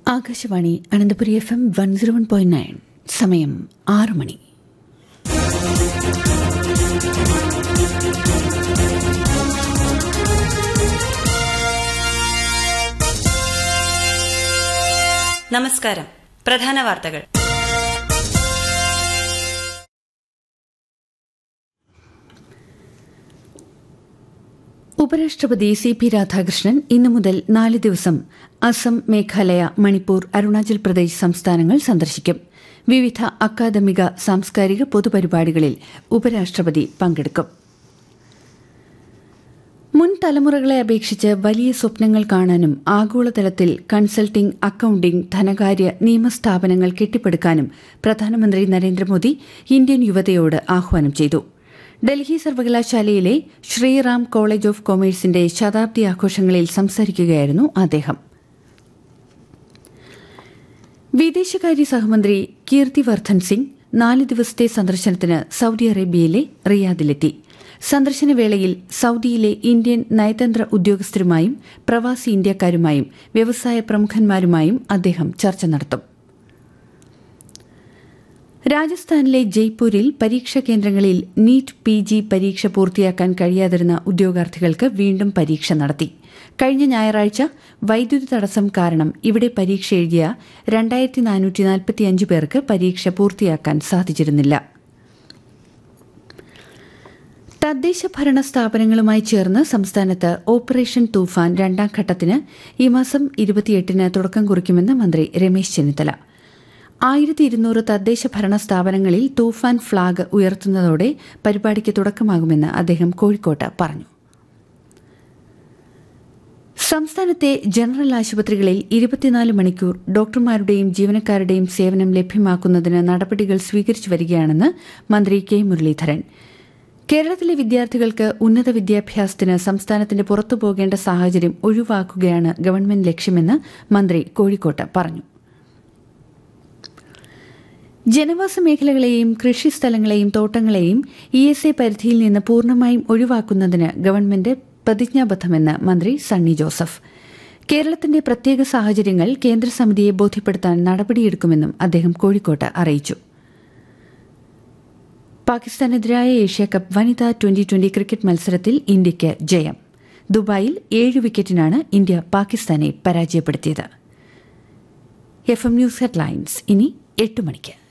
Akashvani Ananthapuri F M one zero one point nine സമയം ആറ് മണി നമസ്കാരം പ്രധാന വാർത്തകൾ ഉപരാഷ്ട്രപതി സി പി രാധാകൃഷ്ണൻ ഇന്നു മുതൽ നാല് ദിവസം അസം മേഘാലയ മണിപ്പൂർ അരുണാചൽ പ്രദേശ് സംസ്ഥാനങ്ങൾ സന്ദർശിക്കും വിവിധ അക്കാദമിക സാംസ്കാരിക പൊതുപരിപാടികളിൽ ഉപരാഷ്ട്രപതി പങ്കെടുക്കും മുൻ തലമുറകളെ അപേക്ഷിച്ച് വലിയ സ്വപ്നങ്ങൾ കാണാനും ആഗോളതലത്തിൽ കൺസൾട്ടിംഗ് അക്കൌണ്ടിംഗ് ധനകാര്യ നിയമസ്ഥാപനങ്ങൾ കെട്ടിപ്പടുക്കാനും പ്രധാനമന്ത്രി നരേന്ദ്രമോദി ഇന്ത്യൻ യുവതയോട് ആഹ്വാനം ചെയ്തു ഡൽഹി സർവകലാശാലയിലെ ശ്രീറാം കോളേജ് ഓഫ് കൊമേഴ്സിന്റെ ശതാബ്ദി ആഘോഷങ്ങളിൽ സംസാരിക്കുകയായിരുന്നു അദ്ദേഹം വിദേശകാര്യ സഹമന്ത്രി കീർത്തിവർദ്ധൻ സിംഗ് നാല് ദിവസത്തെ സന്ദർശനത്തിന് സൌദി അറേബ്യയിലെ റിയാദിലെത്തി സന്ദർശന വേളയിൽ സൌദിയിലെ ഇന്ത്യൻ നയതന്ത്ര ഉദ്യോഗസ്ഥരുമായും പ്രവാസി ഇന്ത്യക്കാരുമായും വ്യവസായ പ്രമുഖന്മാരുമായും അദ്ദേഹം ചർച്ച നടത്തും രാജസ്ഥാനിലെ ജയ്പൂരിൽ പരീക്ഷാ കേന്ദ്രങ്ങളിൽ നീറ്റ് പി ജി പരീക്ഷ പൂർത്തിയാക്കാൻ കഴിയാതിരുന്ന ഉദ്യോഗാർത്ഥികൾക്ക് വീണ്ടും പരീക്ഷ നടത്തി കഴിഞ്ഞ ഞായറാഴ്ച വൈദ്യുതി തടസ്സം കാരണം ഇവിടെ പരീക്ഷ എഴുതിയ രണ്ടായിരത്തി നാനൂറ്റി നാൽപ്പത്തിയഞ്ച് പേർക്ക് പരീക്ഷ പൂർത്തിയാക്കാൻ സാധിച്ചിരുന്നില്ല തദ്ദേശ ഭരണ സ്ഥാപനങ്ങളുമായി ചേർന്ന് സംസ്ഥാനത്ത് ഓപ്പറേഷൻ തൂഫാൻ രണ്ടാം ഘട്ടത്തിന് ഈ മാസം ഇരുപത്തിയെട്ടിന് തുടക്കം കുറിക്കുമെന്ന് മന്ത്രി രമേശ് ചെന്നിത്തല ആയിരത്തി ഇരുന്നൂറ് തദ്ദേശ ഭരണ സ്ഥാപനങ്ങളിൽ തൂഫാൻ ഫ്ളാഗ് ഉയർത്തുന്നതോടെ പരിപാടിക്ക് തുടക്കമാകുമെന്ന് അദ്ദേഹം കോഴിക്കോട്ട് പറഞ്ഞു സംസ്ഥാനത്തെ ജനറൽ ആശുപത്രികളിൽ ഇരുപത്തിനാല് മണിക്കൂർ ഡോക്ടർമാരുടെയും ജീവനക്കാരുടെയും സേവനം ലഭ്യമാക്കുന്നതിന് നടപടികൾ സ്വീകരിച്ചു വരികയാണെന്ന് മന്ത്രി കെ മുരളീധരൻ കേരളത്തിലെ വിദ്യാർത്ഥികൾക്ക് ഉന്നത വിദ്യാഭ്യാസത്തിന് സംസ്ഥാനത്തിന്റെ പുറത്തു പോകേണ്ട സാഹചര്യം ഒഴിവാക്കുകയാണ് ഗവൺമെന്റ് ലക്ഷ്യമെന്ന് മന്ത്രി കോഴിക്കോട്ട് പറഞ്ഞു ജനവാസ മേഖലകളെയും കൃഷിസ്ഥലങ്ങളെയും തോട്ടങ്ങളെയും ഇ എസ് എ പരിധിയിൽ നിന്ന് പൂർണ്ണമായും ഒഴിവാക്കുന്നതിന് ഗവൺമെന്റ് പ്രതിജ്ഞാബദ്ധമെന്ന് മന്ത്രി സണ്ണി ജോസഫ് കേരളത്തിന്റെ പ്രത്യേക സാഹചര്യങ്ങൾ കേന്ദ്രസമിതിയെ ബോധ്യപ്പെടുത്താൻ നടപടിയെടുക്കുമെന്നും അദ്ദേഹം കോഴിക്കോട്ട് അറിയിച്ചു പാകിസ്ഥാനെതിരായ ഏഷ്യാകപ്പ് വനിതാ ട്വന്റി ട്വന്റി ക്രിക്കറ്റ് മത്സരത്തിൽ ഇന്ത്യയ്ക്ക് ജയം ദുബായിൽ ഏഴ് വിക്കറ്റിനാണ് ഇന്ത്യ പാകിസ്ഥാനെ പരാജയപ്പെടുത്തിയത് എഫ് എം ന്യൂസ് ഹെഡ്ലൈൻസ് ഇനി എട്ട് മണിക്ക്